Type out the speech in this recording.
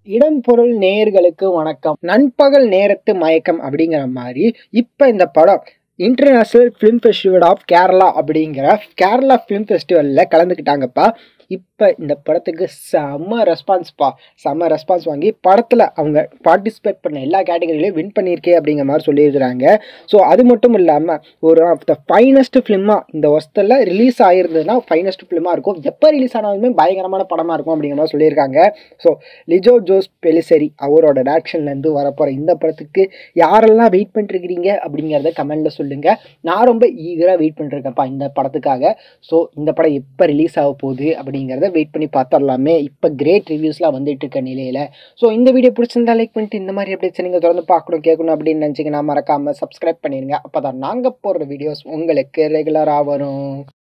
இடம் பொருள் நேயர்களுக்கு வணக்கம் நண்பகல் நேரத்து மயக்கம் அப்படிங்கிற மாதிரி இப்போ இந்த படம் international film festival of Kerala அப்படிங்கிற கேரளா ஃபிலிம் ஃபெஸ்டிவலில் கலந்துக்கிட்டாங்கப்பா இப்போ இந்த படத்துக்கு செம்ம ரெஸ்பான்ஸ்ப்பா செம்ம ரெஸ்பான்ஸ் வாங்கி படத்தில் அவங்க பார்ட்டிசிபேட் பண்ண எல்லா கேட்டகரியிலையும் வின் பண்ணியிருக்கே அப்படிங்கிற மாதிரி சொல்லியிருக்கிறாங்க ஸோ அது மட்டும் இல்லாமல் ஒரு ஆஃப் த ஃபைனஸ்ட் ஃபிலிமாக இந்த வருஷத்தில் ரிலீஸ் ஆகிருந்ததுன்னா ஃபைனஸ்ட் ஃபிலிமாக இருக்கும் எப்போ ரிலீஸ் ஆனாலுமே பயங்கரமான படமாக இருக்கும் அப்படிங்கிற மாதிரி சொல்லியிருக்காங்க ஸோ லிஜோ ஜோஸ் பெலிசரி அவரோட டேரக்ஷன்லேருந்து வரப்போகிற இந்த படத்துக்கு யாரெல்லாம் வெயிட் பண்ணிருக்கிறீங்க அப்படிங்கிறத கமெண்டில் சொல்லுங்கள் நான் ரொம்ப ஈகராக வெயிட் பண்ணிருக்கேன்ப்பா இந்த படத்துக்காக ஸோ இந்த படம் எப்போ ரிலீஸ் ஆக போகுது அப்படிங்கிறத வெயிட் பண்ணி பார்த்துடலாமே இப்போ கிரேட் ரிவ்யூஸ்லாம் வந்துட்டு இருக்க நிலையில் ஸோ இந்த வீடியோ பிடிச்சிருந்தா லைக் பண்ணிட்டு இந்த மாதிரி அப்டேட்ஸ் நீங்கள் தொடர்ந்து பார்க்கணும் கேட்கணும் அப்படின்னு நினச்சிங்கன்னா மறக்காமல் சப்ஸ்கிரைப் பண்ணிடுங்க அப்போ தான் நாங்கள் போடுற வீடியோஸ் உங்களுக்கு ரெகுலராக வரும்